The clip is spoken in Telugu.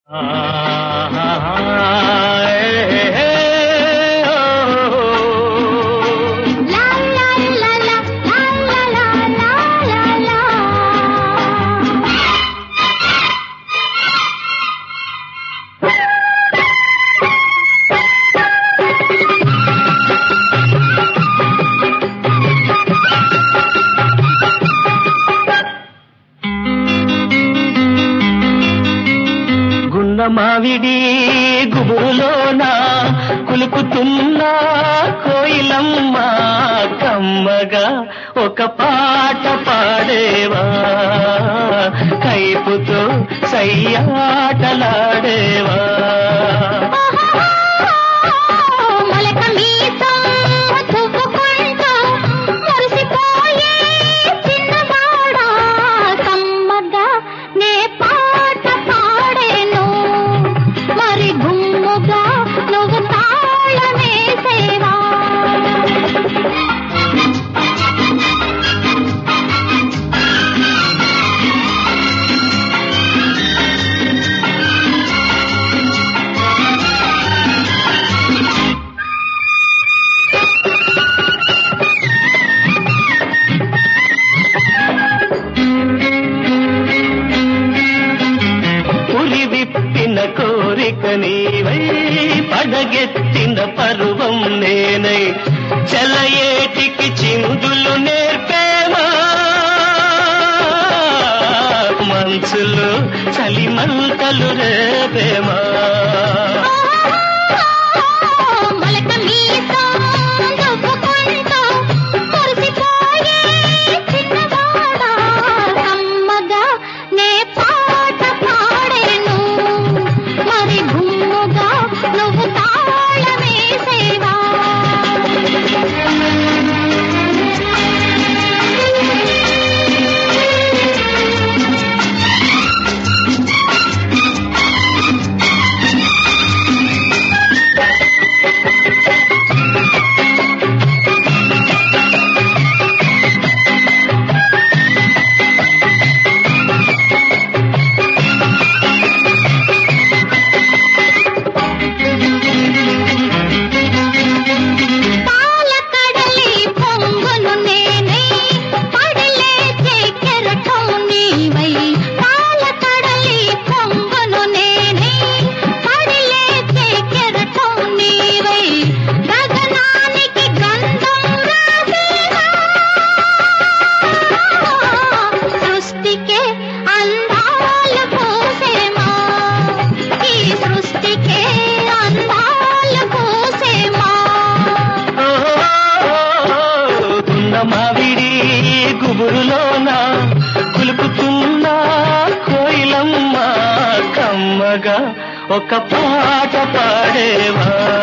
La la la la la la la la la la. గున్న మావిడి గుబురులోన కులుకుతున్న కోయిలమ్మ కమ్మగా ఒక పాట పాడేవా కైపుతో సయ్యాటలాడేవా మొలక మీసం తువ్వుకుంటూ మురిసిపోయే చిన్నవాడా కమ్మగా నే పాట పాడేను మరి గుమ్ముగా నువ్వు తాళమేసేవా పులి విప్పిన కోరిక నీవై పడగెత్తిన పరువం నేనై చలయేటికి చిందులు నేర్పేమా మనసులో చలిమంటలు రేపేమా మొలక మీసం తువ్వుకుంటూ మురిసిపోయే చిన్నవాడా కమ్మగా నే పాట పాడేను మరి గుమ్ముగా నువ్వు తాళమేసేవా పాల కడలి పొంగును నేనై పడలేచే కెరటం నీవై పాల కడలి పొంగును నేనై పడలేచే కెరటం నీవై గగనానికి గంధం రాసేవా సృష్టికే అందాలు పోసేమా ఈ సృష్టికే అందాలు పోసేమా ఉన్న మావిడి గుబురులోన కులుకుతున్న కోయిలమ్మ కమ్మగా ఒక పాట పాడేవా